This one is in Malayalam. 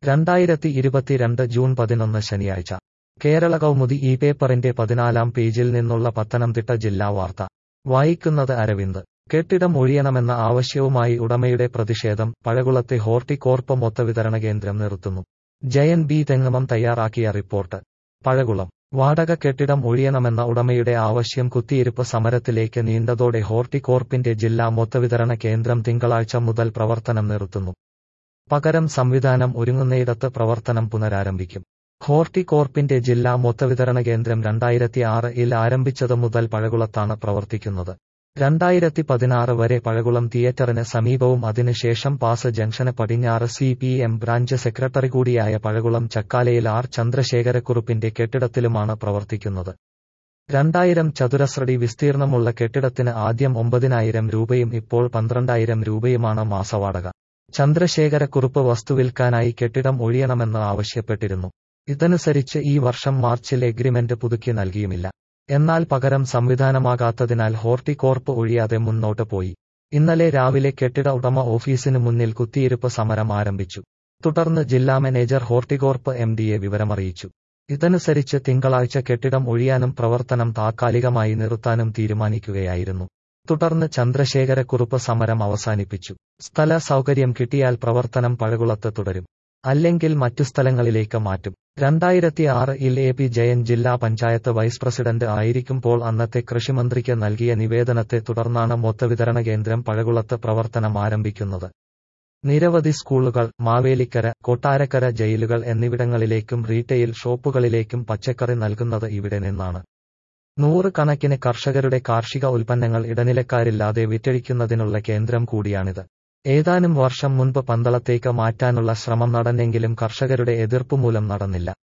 രണ്ടായിരത്തി ഇരുപത്തിരണ്ട് ജൂൺ പതിനൊന്ന് ശനിയാഴ്ച കേരള കൗമുദി ഈ പേപ്പറിന്റെ പതിനാലാം പേജിൽ നിന്നുള്ള പത്തനംതിട്ട ജില്ലാ വാർത്ത വായിക്കുന്നത് അരവിന്ദ് കെട്ടിടം ഒഴിയണമെന്ന ആവശ്യവുമായി ഉടമയുടെ പ്രതിഷേധം പഴകുളത്തെ ഹോർട്ടികോർപ്പ് മൊത്തവിതരണ കേന്ദ്രം നിർത്തുന്നു ജയൻ ബി തെങ്ങമം തയ്യാറാക്കിയ റിപ്പോർട്ട് പഴകുളം വാടക കെട്ടിടം ഒഴിയണമെന്ന ഉടമയുടെ ആവശ്യം കുത്തിയിരിപ്പ് സമരത്തിലേക്ക് നീണ്ടതോടെ ഹോർട്ടികോർപ്പിന്റെ ജില്ലാ മൊത്തവിതരണ കേന്ദ്രം തിങ്കളാഴ്ച മുതൽ പ്രവർത്തനം നിർത്തുന്നു പകരം സംവിധാനം ഒരുങ്ങുന്നയിടത്ത് പ്രവർത്തനം പുനരാരംഭിക്കും ഹോർട്ടികോർപ്പിന്റെ ജില്ലാ മൊത്തവിതരണ കേന്ദ്രം രണ്ടായിരത്തി ആറിൽ ആരംഭിച്ചത് മുതൽ പഴകുളത്താണ് പ്രവർത്തിക്കുന്നത് രണ്ടായിരത്തി പതിനാറ് വരെ പഴകുളം തിയേറ്ററിന് സമീപവും അതിനുശേഷം പാസ് ജംഗ്ഷന് പടിഞ്ഞാറ് C P M branch secretary കൂടിയായ പഴകുളം ചക്കാലയിൽ ആർ ചന്ദ്രശേഖരക്കുറുപ്പിന്റെ കെട്ടിടത്തിലുമാണ് പ്രവർത്തിക്കുന്നത് രണ്ടായിരം ചതുരശ്രടി വിസ്തീർണമുള്ള കെട്ടിടത്തിന് ആദ്യം ഒമ്പതിനായിരം രൂപയും ഇപ്പോൾ പന്ത്രണ്ടായിരം രൂപയുമാണ് മാസവാടക ചന്ദ്രശേഖരക്കുറുപ്പ് വസ്തു വിൽക്കാനായി കെട്ടിടം ഒഴിയണമെന്ന് ആവശ്യപ്പെട്ടിരുന്നു ഇതനുസരിച്ച് ഈ വർഷം മാർച്ചിൽ എഗ്രിമെന്റ് പുതുക്കി നൽകിയുമില്ല എന്നാൽ പകരം സംവിധാനമാകാത്തതിനാൽ ഹോർട്ടികോർപ്പ് ഒഴിയാതെ മുന്നോട്ട് പോയി ഇന്നലെ രാവിലെ കെട്ടിട ഉടമ ഓഫീസിന് മുന്നിൽ കുത്തിയിരിപ്പ് സമരം ആരംഭിച്ചു തുടർന്ന് ജില്ലാ മാനേജർ ഹോർട്ടികോർപ്പ് എം ഡിയെ വിവരമറിയിച്ചു ഇതനുസരിച്ച് തിങ്കളാഴ്ച കെട്ടിടം ഒഴിയാനും പ്രവർത്തനം താൽക്കാലികമായി നിർത്താനും തീരുമാനിക്കുകയായിരുന്നു തുടർന്ന് ചന്ദ്രശേഖരക്കുറുപ്പ് സമരം അവസാനിപ്പിച്ചു സ്ഥല സൗകര്യം കിട്ടിയാൽ പ്രവർത്തനം പഴകുളത്ത് തുടരും അല്ലെങ്കിൽ മറ്റു സ്ഥലങ്ങളിലേക്ക് മാറ്റും രണ്ടായിരത്തി ആറിൽ എ പി ജയൻ ജില്ലാ പഞ്ചായത്ത് വൈസ് പ്രസിഡന്റ് ആയിരിക്കുമ്പോൾ അന്നത്തെ കൃഷിമന്ത്രിക്ക് നൽകിയ നിവേദനത്തെ തുടർന്നാണ് മൊത്തവിതരണ കേന്ദ്രം പഴകുളത്ത് പ്രവർത്തനം ആരംഭിക്കുന്നത് നിരവധി സ്കൂളുകൾ മാവേലിക്കര കൊട്ടാരക്കര ജയിലുകൾ എന്നിവിടങ്ങളിലേക്കും റീറ്റെയിൽ ഷോപ്പുകളിലേക്കും പച്ചക്കറി നൽകുന്നത് ഇവിടെ നിന്നാണ് നൂറുകണക്കിന് കർഷകരുടെ കാർഷിക ഉൽപ്പന്നങ്ങൾ ഇടനിലക്കാരില്ലാതെ വിറ്റഴിക്കുന്നതിനുള്ള കേന്ദ്രം കൂടിയാണിത് ഏതാനും വർഷം മുൻപ് പന്തളത്തേക്ക് മാറ്റാനുള്ള ശ്രമം നടന്നെങ്കിലും കർഷകരുടെ എതിർപ്പ് മൂലം നടന്നില്ല